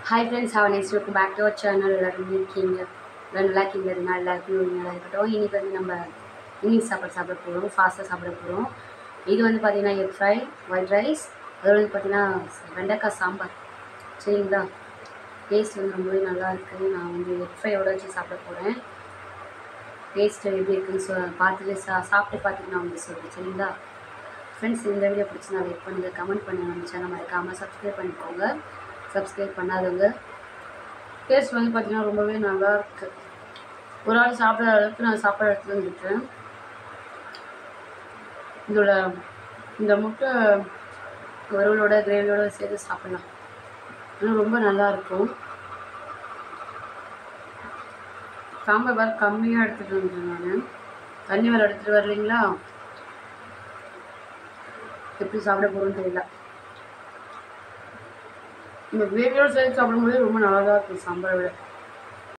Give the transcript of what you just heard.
hi friends how nice welcome back to our channel எல்லாரும் எப்படி இருக்கீங்க எல்லாம் நல்லா இருக்கீங்க இருந்தால் எல்லாருக்கும் ஒரு நல்லா இருக்கட்டும் இன்றைக்கி வந்து நம்ம ஈவினிங் சாப்பாடு சாப்பிட போகிறோம் ஃபாஸ்ட்டாக சாப்பிட போகிறோம் இது வந்து பார்த்திங்கன்னா எக் ஃப்ரை ஒயிட் ரைஸ் அதோட வந்து பார்த்திங்கன்னா வெண்டைக்காய் சாம்பார் சரிங்களா டேஸ்ட் வந்து ரொம்பவே நல்லா இருக்குது நான் வந்து எக் ஃப்ரையோட வச்சு சாப்பிட போகிறேன் டேஸ்ட் எப்படி இருக்குன்னு சொ பார்த்துட்டு சா சாப்பிட்டு பார்த்துட்டு நான் வந்து சொல்கிறேன் சரிங்களா ஃப்ரெண்ட்ஸ் இந்த வீடியோ பிடிச்சி லைக் பண்ணுங்கள் கமெண்ட் பண்ணுங்கள் நம்ம சேனல் மறக்காமல் சப்ஸ்கிரைப் பண்ணிக்கோங்க சப்ஸ்கிரைப் பண்ணாதவங்க டேஸ்ட் வந்து பார்த்திங்கன்னா ரொம்பவே நல்லா இருக்கு ஒரு ஆள் சாப்பிட்ற அளவுக்கு நான் சாப்பாடு எடுத்துகிட்டு வந்துருக்கேன் இதோட இந்த முட்டை வறுவலோட கிரேவியோட சேர்த்து சாப்பிட்லாம் ஆனால் ரொம்ப நல்லா இருக்கும் சாம்பார் வேறு கம்மியாக எடுத்துகிட்டு வந்துட்டேன் நான் தண்ணி வேறு எடுத்துகிட்டு வரலைங்களா எப்படி சாப்பிட போகிறோன்னு தெரியல இந்த கிரேவியோட சேர்த்து சாப்பிடும்போது ரொம்ப நல்லா தான் இருக்கும் சாம்பாரை விட